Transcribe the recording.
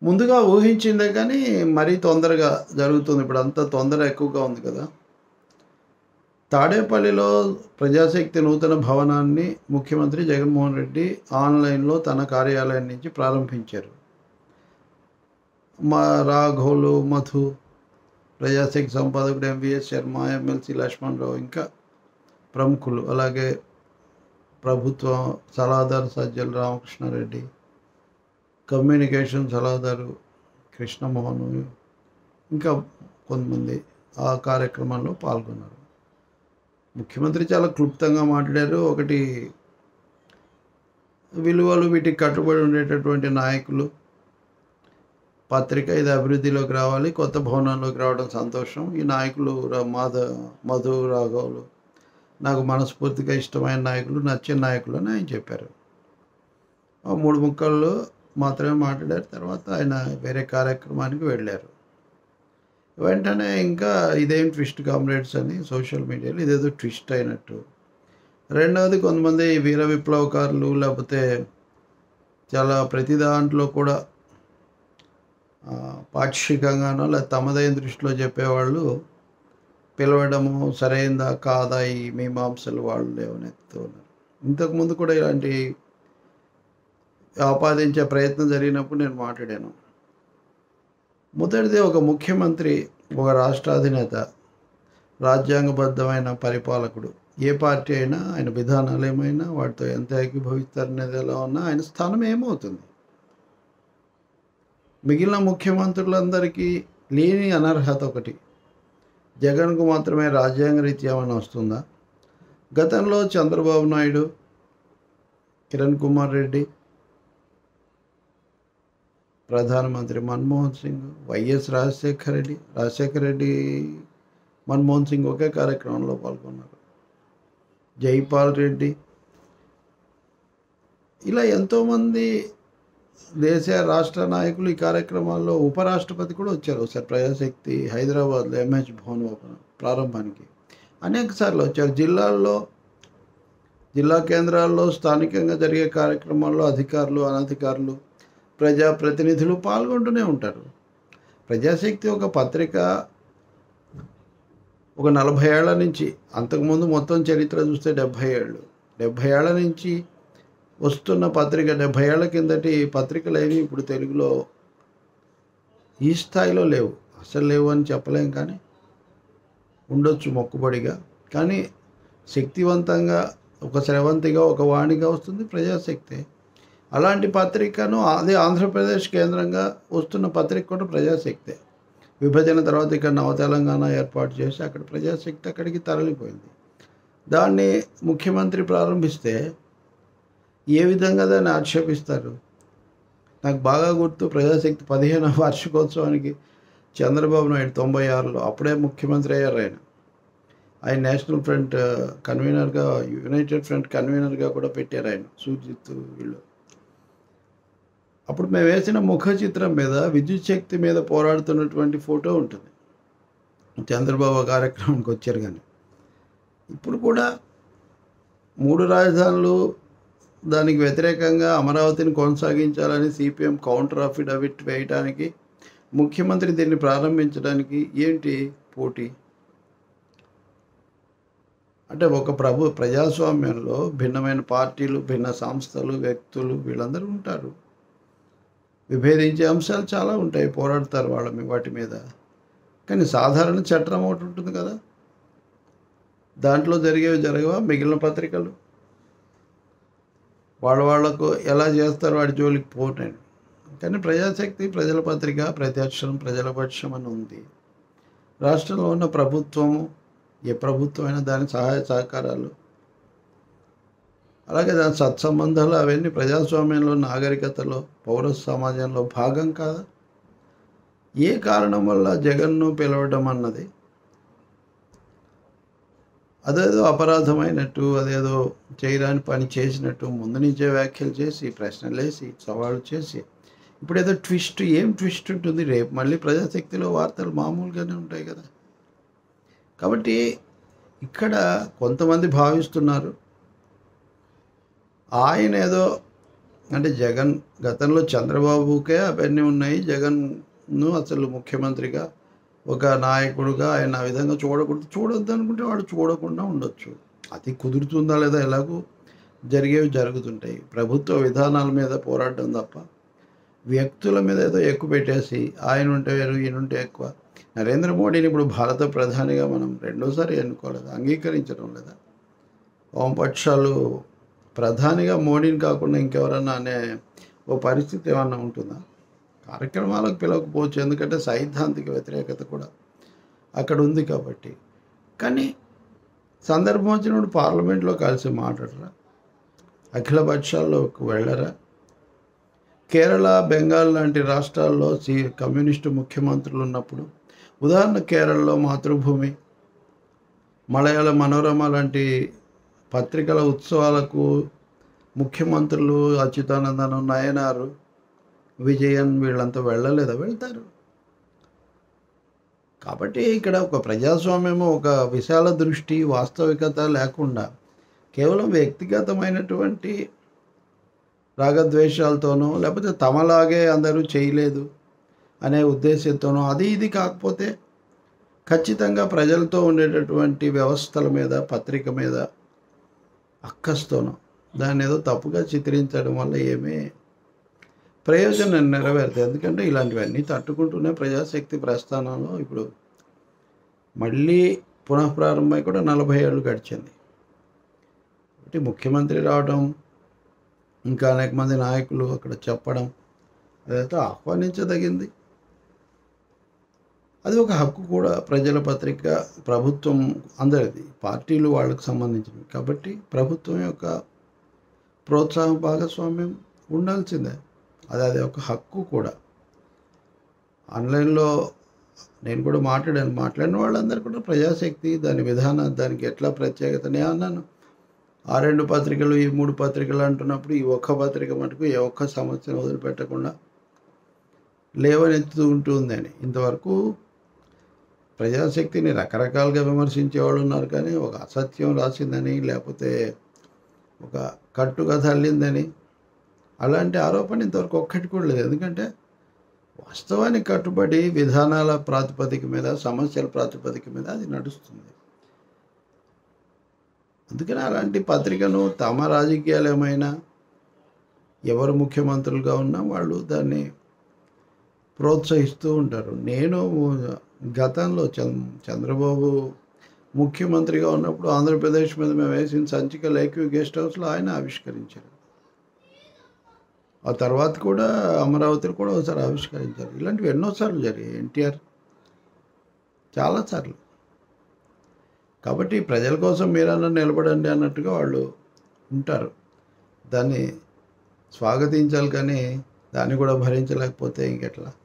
ముందుగా ఊహించిందే కానీ మరీ తొందరగా జరుగుతుంది ఇప్పుడు అంతా తొందర ఎక్కువగా ఉంది కదా తాడేపల్లిలో ప్రజాశక్తి నూతన భవనాన్ని ముఖ్యమంత్రి జగన్మోహన్ రెడ్డి ఆన్లైన్లో తన కార్యాలయం నుంచి ప్రారంభించారు మా రాఘవులు మధు ప్రజాశక్తి సంపాదకుడు ఎంవిఎస్ శర్మ ఎమ్మెల్సీ లక్ష్మణరావు ఇంకా ప్రముఖులు అలాగే ప్రభుత్వ సలహాదారు సజ్జల రామకృష్ణారెడ్డి కమ్యూనికేషన్ సలహాదారు కృష్ణమోహన్ ఇంకా కొంతమంది ఆ కార్యక్రమంలో పాల్గొన్నారు ముఖ్యమంత్రి చాలా క్లుప్తంగా మాట్లాడారు ఒకటి విలువలు వీటికి కట్టుబడి ఉండేటటువంటి నాయకులు పత్రిక ఇది అభివృద్ధిలోకి రావాలి కొత్త భవనంలోకి రావడం సంతోషం ఈ నాయకులు రా- మాధ మధు రాఘవులు నాకు మనస్ఫూర్తిగా ఇష్టమైన నాయకులు నచ్చిన నాయకులు అని ఆయన చెప్పారు ఆ మూడు ముక్కల్లో మాత్రమే మాట్లాడారు తర్వాత ఆయన వేరే కార్యక్రమానికి వెళ్ళారు వెంటనే ఇంకా ఇదేం ట్విస్ట్ కామ్రేడ్స్ అని సోషల్ మీడియాలో ఇదేదో ట్విస్ట్ అయినట్టు రెండవది కొంతమంది వీర విప్లవకారులు లేకపోతే చాలా ప్రతి దాంట్లో కూడా ఆ, పాక్షికంగానో లేదా తమదైన దృష్టిలో చెప్పేవాళ్ళు పిలవడము సరైందా కాదా ఈ మీమాంసలు వాళ్ళు లేవనెత్తుతూ ఉన్నారు ఇంతకుముందు కూడా ఇలాంటి ఆపాదించే ప్రయత్నం జరిగినప్పుడు నేను మాట్లాడాను మొదటిది ఒక ముఖ్యమంత్రి ఒక రాష్ట్ర అధినేత రాజ్యాంగబద్ధమైన పరిపాలకుడు ఏ పార్టీ అయినా ఆయన విధానాలు ఏమైనా వాటితో ఎంత ఏకీభవిస్తారనేది ఎలా ఉన్నా ఆయన స్థానం ఏమవుతుంది మిగిలిన ముఖ్యమంత్రులందరికీ లేని అనర్హత ఒకటి జగన్కు మాత్రమే రాజ్యాంగ రీత్యా ఏమైనా వస్తుందా గతంలో చంద్రబాబు నాయుడు కిరణ్ కుమార్ రెడ్డి ప్రధానమంత్రి మన్మోహన్ సింగ్ వైఎస్ రాజశేఖర రెడ్డి రాజశేఖర రెడ్డి మన్మోహన్ సింగ్ ఒకే కార్యక్రమంలో పాల్గొన్నారు జైపాల్ రెడ్డి ఇలా ఎంతోమంది దేశ రాష్ట్ర నాయకులు ఈ కార్యక్రమాల్లో ఉపరాష్ట్రపతి కూడా వచ్చారు ఒకసారి ప్రజాశక్తి హైదరాబాద్లో ఎంహెచ్ భవన్ ఓపెన్ ప్రారంభానికి అనేక సార్లు వచ్చారు జిల్లాల్లో జిల్లా కేంద్రాల్లో స్థానికంగా జరిగే కార్యక్రమాల్లో అధికారులు అనధికారులు ప్రజాప్రతినిధులు పాల్గొంటూనే ఉంటారు ప్రజాశక్తి ఒక పత్రిక ఒక నలభై ఏళ్ల నుంచి అంతకుముందు మొత్తం చరిత్ర చూస్తే డెబ్భై ఏళ్ళు డెబ్భై ఏళ్ల నుంచి వస్తున్న పత్రిక డెబ్భై ఏళ్ల కిందటి పత్రికలు ఏవి ఇప్పుడు తెలుగులో ఈ స్థాయిలో లేవు అసలు లేవు అని చెప్పలేం కానీ ఉండొచ్చు మొక్కుబడిగా కానీ శక్తివంతంగా ఒక స్రవంతిగా ఒక వాణిగా వస్తుంది ప్రజాశక్తి అలాంటి పత్రికను అదే ఆంధ్రప్రదేశ్ కేంద్రంగా వస్తున్న పత్రిక కూడా ప్రజాశక్తే విభజన తర్వాత ఇక్కడ నవ తెలంగాణ ఏర్పాటు చేసి అక్కడ ప్రజాశక్తి అక్కడికి తరలిపోయింది దాన్ని ముఖ్యమంత్రి ప్రారంభిస్తే ఏ విధంగా దాన్ని ఆక్షేపిస్తారు నాకు బాగా గుర్తు ప్రజాశక్తి పదిహేను వార్షికోత్సవానికి చంద్రబాబు నాయుడు తొంభై ఆరులో అప్పుడే ముఖ్యమంత్రి అయ్యారు ఆయన ఆయన నేషనల్ ఫ్రంట్ కన్వీనర్గా యునైటెడ్ ఫ్రంట్ కన్వీనర్గా కూడా పెట్టారు ఆయన సుజిత్ వీళ్ళు అప్పుడు మేము వేసిన ముఖ చిత్రం మీద విద్యుత్ శక్తి మీద పోరాడుతున్నటువంటి ఫోటో ఉంటుంది చంద్రబాబు ఆ కార్యక్రమానికి వచ్చారు కానీ ఇప్పుడు కూడా మూడు రాజధానులు దానికి వ్యతిరేకంగా అమరావతిని కొనసాగించాలని సిపిఎం కౌంటర్ అఫిడవిట్ వేయడానికి ముఖ్యమంత్రి దీన్ని ప్రారంభించడానికి ఏంటి పోటీ అంటే ఒక ప్రభు ప్రజాస్వామ్యంలో భిన్నమైన పార్టీలు భిన్న సంస్థలు వ్యక్తులు వీళ్ళందరూ ఉంటారు విభేదించే అంశాలు చాలా ఉంటాయి పోరాడతారు వాళ్ళ మీ- వాటి మీద కానీ సాధారణ చట్టం ఒకటి ఉంటుంది కదా దాంట్లో జరిగేవి జరగవా మిగిలిన పత్రికలు వాళ్ళ వాళ్ళకు ఎలా చేస్తారు వాడి జోలికి పోటండి కానీ ప్రజాశక్తి ప్రజల పత్రిక ప్రత్యక్షం ప్రజల పక్షం అని ఉంది రాష్ట్రంలో ఉన్న ప్రభుత్వము ఏ ప్రభుత్వం అయినా దాని సహాయ సహకారాలు అలాగే దాని సత్సంబంధాలు అవన్నీ ప్రజాస్వామ్యంలో నాగరికతలో పౌర సమాజంలో భాగం కాదా ఏ కారణం వల్ల జగన్ను పిలవడం అన్నది అదేదో అపరాధమైనట్టు అదేదో చేయరాని పని చేసినట్టు ముందు నుంచే వ్యాఖ్యలు చేసి ప్రశ్నలు వేసి సవాళ్ళు చేసి ఇప్పుడు ఏదో ట్విస్ట్ ఏం ట్విస్ట్ ఉంటుంది రేపు మళ్ళీ ప్రజాశక్తిలో వార్తలు మామూలుగానే ఉంటాయి కదా కాబట్టి ఇక్కడ కొంతమంది భావిస్తున్నారు ఆయన ఏదో అంటే జగన్ గతంలో చంద్రబాబుకే అవన్నీ ఉన్నాయి జగన్ను అసలు ముఖ్యమంత్రిగా ఒక నాయకుడుగా ఆయన ఆ విధంగా చూడకూడదు చూడొద్దు అనుకుంటే వాడు చూడకుండా ఉండొచ్చు అది కుదురుతుందా లేదా ఎలాగో జరిగేవి జరుగుతుంటాయి ప్రభుత్వ విధానాల మీద పోరాటం తప్ప వ్యక్తుల మీద ఏదో ఎక్కువ పెట్టేసి ఆయన ఉంటే వేరు ఈయన ఉంటే ఎక్కువ నరేంద్ర మోడీని ఇప్పుడు భారత ప్రధానిగా మనం రెండోసారి ఎన్నుకోలేదు అంగీకరించడం లేదా వామపక్షాలు ప్రధానిగా మోడీని కాకుండా ఇంకెవరన్నా అనే ఓ పరిస్థితి ఏమన్నా ఉంటుందా కార్యక్రమాలకు పిలవకపోవచ్చు ఎందుకంటే సైద్ధాంతిక వ్యతిరేకత కూడా అక్కడ ఉంది కాబట్టి కానీ సందర్భం వచ్చినప్పుడు పార్లమెంట్లో కలిసి మాట్లాడరా అఖిల పక్షాల్లోకి వెళ్ళరా కేరళ బెంగాల్ లాంటి రాష్ట్రాల్లో సి కమ్యూనిస్టు ముఖ్యమంత్రులు ఉన్నప్పుడు ఉదాహరణ కేరళలో మాతృభూమి మలయాళ మనోరమ లాంటి పత్రికల ఉత్సవాలకు ముఖ్యమంత్రులు అచ్యుతానందన్ నయనారు విజయన్ వీళ్ళంతా వెళ్ళలేదా వెళ్తారు కాబట్టి ఇక్కడ ఒక ప్రజాస్వామ్యము ఒక విశాల దృష్టి వాస్తవికత లేకుండా కేవలం వ్యక్తిగతమైనటువంటి రాగద్వేషాలతోనో లేకపోతే తమలాగే అందరూ చేయలేదు అనే ఉద్దేశంతోనో అది ఇది కాకపోతే ఖచ్చితంగా ప్రజలతో ఉండేటటువంటి వ్యవస్థల మీద పత్రిక మీద అక్కస్తోనో దాన్ని ఏదో తప్పుగా చిత్రించడం వల్ల ఏమీ ప్రయోజనం నెరవేరుతుంది ఎందుకంటే ఇలాంటివన్నీ తట్టుకుంటూనే ప్రజాశక్తి ప్రస్థానంలో ఇప్పుడు మళ్ళీ పునఃప్రారంభమై కూడా నలభై ఏళ్ళు గడిచింది కాబట్టి ముఖ్యమంత్రి రావడం ఇంకా అనేక మంది నాయకులు అక్కడ చెప్పడం అదైతే ఆహ్వానించదగింది అది ఒక హక్కు కూడా ప్రజల పత్రిక ప్రభుత్వం అందరిది పార్టీలు వాళ్ళకు సంబంధించినవి కాబట్టి ప్రభుత్వం యొక్క ప్రోత్సాహం భాగస్వామ్యం ఉండాల్సిందే అది అది ఒక హక్కు కూడా ఆన్లైన్లో నేను కూడా మాట్లాడాను మాట్లాడిన వాళ్ళందరూ కూడా ప్రజాశక్తి దాని విధానం దానికి ఎట్లా ప్రత్యేకత నేను అన్నాను ఆ రెండు పత్రికలు ఈ మూడు పత్రికలు అంటున్నప్పుడు ఈ ఒక్క పత్రిక మటుకు ఏ ఒక్క సమస్యను వదిలిపెట్టకుండా లేవనెత్తుతూ ఉంటుందని ఇంతవరకు ప్రజాశక్తిని రకరకాలుగా విమర్శించే వాళ్ళు ఉన్నారు కానీ ఒక అసత్యం రాసిందని లేకపోతే ఒక కట్టుకథ అల్లిందని అలాంటి ఆరోపణ ఇంతవరకు ఒక్కటి కూడా లేదు ఎందుకంటే వాస్తవానికి కట్టుబడి విధానాల ప్రాతిపదిక మీద సమస్యల ప్రాతిపదిక మీద అది నడుస్తుంది అందుకని అలాంటి పత్రికను తమ రాజకీయాలు ఏమైనా ఎవరు ముఖ్యమంత్రులుగా ఉన్నా వాళ్ళు దాన్ని ప్రోత్సహిస్తూ ఉంటారు నేను గతంలో చంద్ర చంద్రబాబు ముఖ్యమంత్రిగా ఉన్నప్పుడు ఆంధ్రప్రదేశ్ మీద మేము వేసిన సంచిక లేక్యూ గెస్ట్ హౌస్లో ఆయన ఆవిష్కరించారు ఆ తర్వాత కూడా అమరావతిలో కూడా ఒకసారి ఆవిష్కరించారు ఇలాంటివి ఎన్నోసార్లు జరిగాయి ఎన్టీఆర్ చాలాసార్లు కాబట్టి ప్రజల కోసం మీరన్నా నిలబడండి అన్నట్టుగా వాళ్ళు ఉంటారు దాన్ని స్వాగతించాలి కానీ దాన్ని కూడా భరించలేకపోతే ఇంకెట్లా